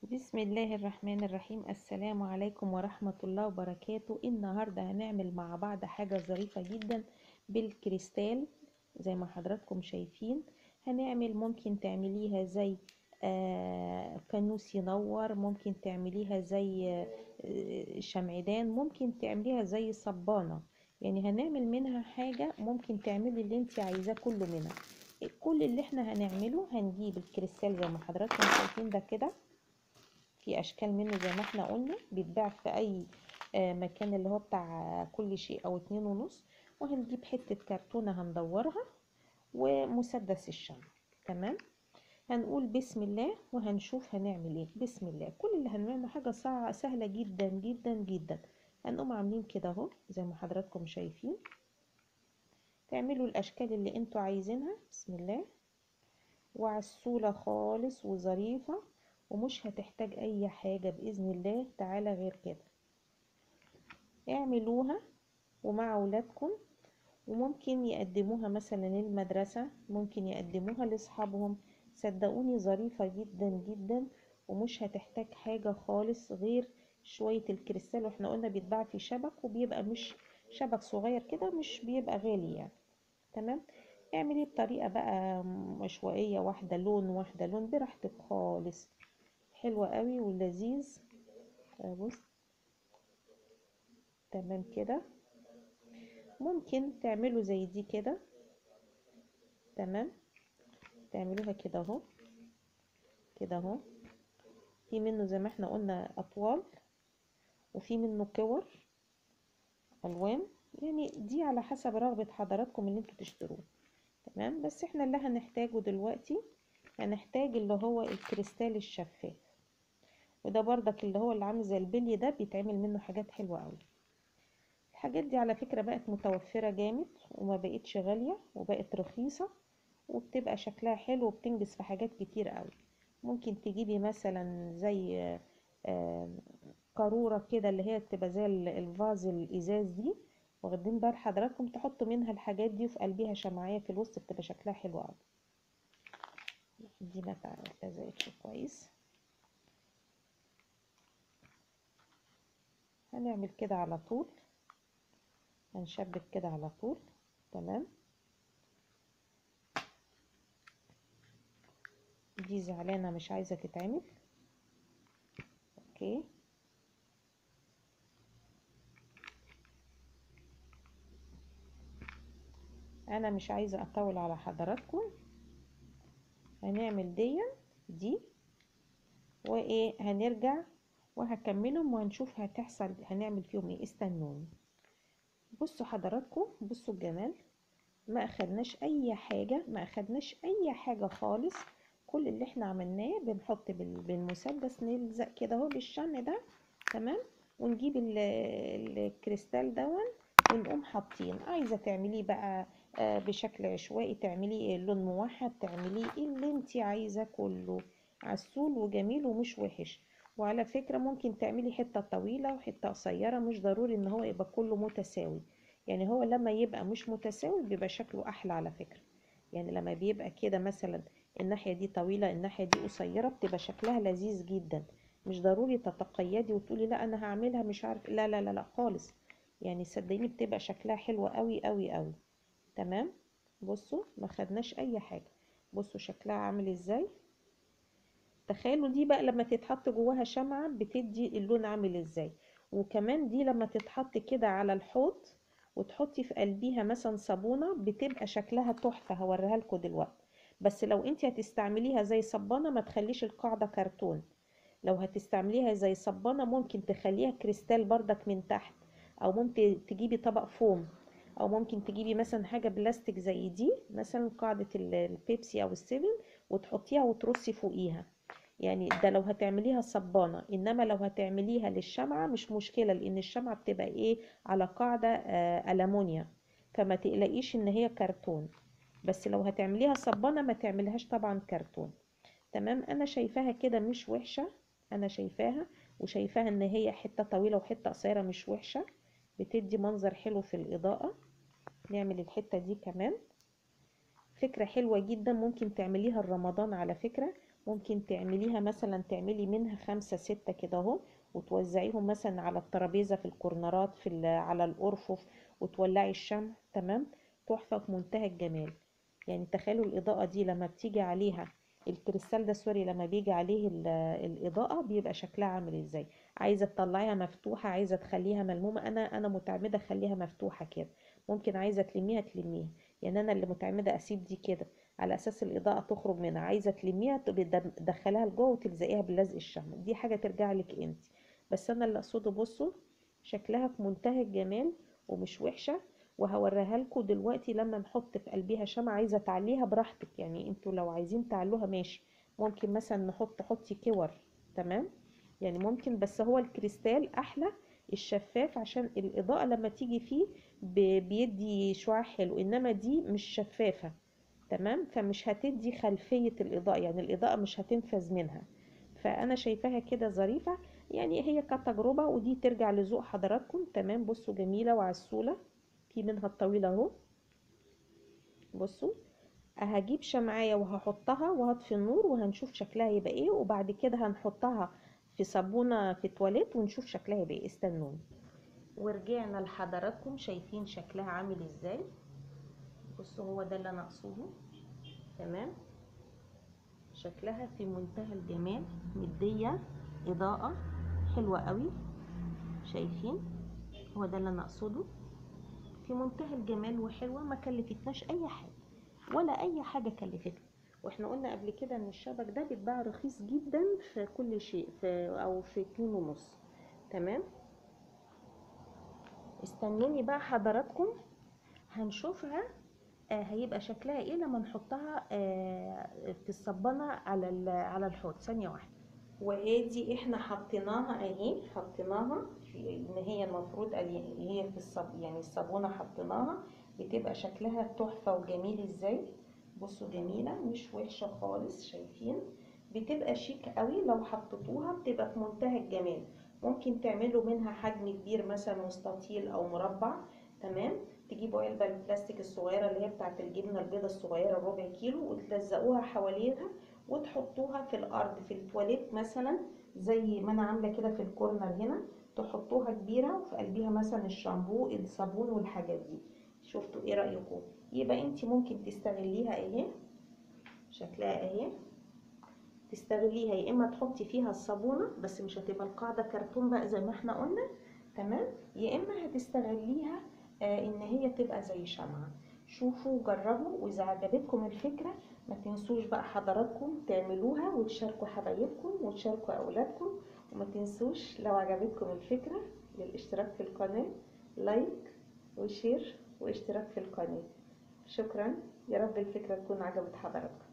بسم الله الرحمن الرحيم السلام عليكم ورحمة الله وبركاته النهاردة هنعمل مع بعض حاجة ظريفة جدا بالكريستال زي ما حضراتكم شايفين هنعمل ممكن تعمليها زي آه، فانوس ينور ممكن تعمليها زي آه، شمعدان ممكن تعمليها زي صبانة يعني هنعمل منها حاجة ممكن تعملي اللي انت عايزاه كله منها كل اللي احنا هنعمله هنجيب الكريستال زي ما حضراتكم شايفين ده كده في اشكال منه زي ما احنا قلنا بيتباع في اي آه، مكان اللي هو بتاع كل شيء او اتنين ونص وهنجيب حتة كرتونة هندورها ومسدس الشمع تمام هنقول بسم الله وهنشوف هنعمل ايه بسم الله كل اللي هنعمله حاجة صع- سهلة جدا جدا جدا هنقوم عاملين كده اهو زي ما حضراتكم شايفين تعملوا الاشكال اللي انتوا عايزينها بسم الله وعسولة خالص وظريفة ومش هتحتاج اي حاجة باذن الله تعالى غير كده اعملوها ومع اولادكم وممكن يقدموها مثلا للمدرسة ممكن يقدموها لاصحابهم صدقوني ظريفة جدا جدا ومش هتحتاج حاجة خالص غير شوية الكريستال واحنا قلنا بيتباع في شبك وبيبقى مش شبك صغير كده مش بيبقى غالي يعني تمام اعمليه بطريقة بقى عشوائية واحدة لون واحدة لون براحتك خالص حلوة قوي ولذيذ آه، بص تمام كده ممكن تعملوا زي دي كده تمام تعملوها كده اهو كده اهو في منه زي ما احنا قلنا اطوال وفي منه كور الوان يعني دي على حسب رغبة حضراتكم اللي انتوا تشتروه تمام بس احنا اللي هنحتاجه دلوقتي هنحتاج اللي هو الكريستال الشفاف وده برضك اللي هو اللي عامل زي البلي ده بيتعمل منه حاجات حلوة قوي الحاجات دي على فكرة بقت متوفرة جامد وما بقتش غالية وبقت رخيصة وبتبقى شكلها حلو وبتنجز في حاجات كتير قوي ممكن تجيبي مثلا زي آه، آه، قارورة كده اللي هي بتبقى زي ال- الفاز الإزاز دي واخدين بال حضراتكم تحطوا منها الحاجات دي وفي قلبها شمعية في الوسط بتبقى شكلها حلو قوي دي ما اتلزقتش كويس هنعمل كده على طول هنشبك كده على طول تمام دي زعلانة مش عايزة تتعمل اوكي انا مش عايزة اطول على حضراتكم هنعمل دي دي وايه هنرجع وهكملهم وهنشوف هتحصل هنعمل فيهم ايه استنوني بصوا حضراتكم بصوا الجمال ما اخدناش اي حاجة ما اخدناش اي حاجة خالص كل اللي احنا عملناه بنحط بال- بالمسدس نلزق كده اهو بالشمع ده تمام ونجيب ال- الكريستال دون ونقوم حاطين عايزة تعمليه بقى آه، بشكل عشوائي تعمليه لون موحد تعمليه اللي انت عايزة كله عسول وجميل ومش وحش وعلى فكرة ممكن تعملي حتة طويلة وحتة قصيرة مش ضروري ان هو يبقى كله متساوي يعني هو لما يبقى مش متساوي بيبقى شكله احلى على فكرة يعني لما بيبقى كده مثلا الناحية دي طويلة الناحية دي قصيرة بتبقى شكلها لذيذ جدا مش ضروري تتقيدي وتقولي لا انا هعملها مش عارف لا لا لا لا خالص يعني صدقيني بتبقى شكلها حلو قوي قوي قوي تمام بصوا ما خدناش اي حاجة بصوا شكلها عامل ازاي تخيلوا دي بقى لما تتحط جواها شمعة بتدي اللون عامل ازاي وكمان دي لما تتحط كده على الحوض وتحطي في قلبيها مثلا صابونة بتبقى شكلها تحفة هوريها لكم دلوقتي بس لو انت هتستعمليها زي صبانة ما تخليش القاعدة كرتون لو هتستعمليها زي صبانة ممكن تخليها كريستال بردك من تحت او ممكن تجيبي طبق فوم او ممكن تجيبي مثلا حاجة بلاستيك زي دي مثلا قاعدة ال- البيبسي او السيفن وتحطيها وترصي فوقيها يعني ده لو هتعمليها صبانة انما لو هتعمليها للشمعة مش مشكلة لان الشمعة بتبقى ايه على قاعدة آه ألمونيا فما تقلقيش ان هي كرتون بس لو هتعمليها صبانة ما تعملهاش طبعا كرتون تمام انا شايفاها كده مش وحشة انا شايفاها وشايفاها ان هي حتة طويلة وحتة قصيرة مش وحشة بتدي منظر حلو في الاضاءة نعمل الحتة دي كمان فكرة حلوة جدا ممكن تعمليها رمضان على فكرة ممكن تعمليها مثلا تعملي منها خمسة ستة كده اهو وتوزعيهم مثلا على الترابيزة في الكورنرات في ال- على الأرفف وتولعي الشمع تمام تحفة في منتهى الجمال يعني تخيلوا الإضاءة دي لما بتيجي عليها الكريستال ده سوري لما بيجي عليه ال- الإضاءة بيبقى شكلها عامل ازاي عايزة تطلعيها مفتوحة عايزة تخليها ملمومة أنا أنا متعمدة أخليها مفتوحة كده ممكن عايزة تلميها تلميها يعني أنا اللي متعمدة أسيب دي كده على أساس الإضاءة تخرج منها عايزة تلميها تبقي دم- تدخليها لجوه وتلزقيها بلزق الشمع دي حاجة ترجع لك انت بس أنا اللي أقصده بصوا شكلها في منتهى الجمال ومش وحشة وهوريها لكم دلوقتي لما نحط في قلبيها شمعة عايزة تعليها براحتك يعني انتوا لو عايزين تعلوها ماشي ممكن مثلا نحط حطي كور تمام يعني ممكن بس هو الكريستال احلى الشفاف عشان الاضاءة لما تيجي فيه ب- بيدي شعاع حلو انما دي مش شفافة تمام فمش هتدي خلفية الاضاءة يعني الاضاءة مش هتنفذ منها فانا شايفاها كده ظريفة يعني هي كتجربة ودي ترجع لذوق حضراتكم تمام بصوا جميلة وعسولة في منها الطويلة اهو بصوا هجيب شمعاية وهحطها وهطفي النور وهنشوف شكلها يبقى ايه وبعد كده هنحطها في صابونة في تواليت ونشوف شكلها يبقى ايه استنوني ورجعنا لحضراتكم شايفين شكلها عامل ازاي بصوا هو ده اللي انا اقصده تمام شكلها في منتهى الجمال مدية اضاءة حلوة قوي شايفين هو ده اللي انا اقصده في منتهى الجمال وحلوة ما كلفتناش اي حاجة ولا اي حاجة كلفتنا واحنا قلنا قبل كده ان الشبك ده بيتباع رخيص جدا في كل شيء في او في اتنين ونص تمام استنوني بقى حضراتكم هنشوفها آه هيبقى شكلها ايه لما نحطها آه في الصبانة على ال- على الحوض ثانية واحدة وادي احنا حطيناها اهي حطيناها في ان هي المفروض ال- هي في الصب يعني الصابونة حطيناها بتبقى شكلها تحفة وجميل ازاي بصوا جميلة مش وحشة خالص شايفين بتبقى شيك قوي لو حطيتوها بتبقى في منتهى الجمال ممكن تعملوا منها حجم كبير مثلا مستطيل او مربع تمام تجيبوا علبة البلاستيك الصغيرة اللي هي بتاعت الجبنة البيضة الصغيرة ربع كيلو وتلزقوها حواليها وتحطوها في الأرض في التواليت مثلا زي ما أنا عاملة كده في الكورنر هنا تحطوها كبيرة وفي قلبيها مثلا الشامبو الصابون والحاجات دي شفتوا ايه رأيكم يبقى انت ممكن تستغليها اهي شكلها اهي تستغليها يا اما تحطي فيها الصابونه بس مش هتبقى القاعده كرتون بقى زي ما احنا قلنا تمام يا اما هتستغليها آه ان هي تبقى زي شمعه شوفوا وجربوا واذا عجبتكم الفكره ما تنسوش بقى حضراتكم تعملوها وتشاركوا حبايبكم وتشاركوا اولادكم وما تنسوش لو عجبتكم الفكره للاشتراك في القناه لايك وشير واشتراك في القناه شكرا يا رب الفكره تكون عجبت حضراتكم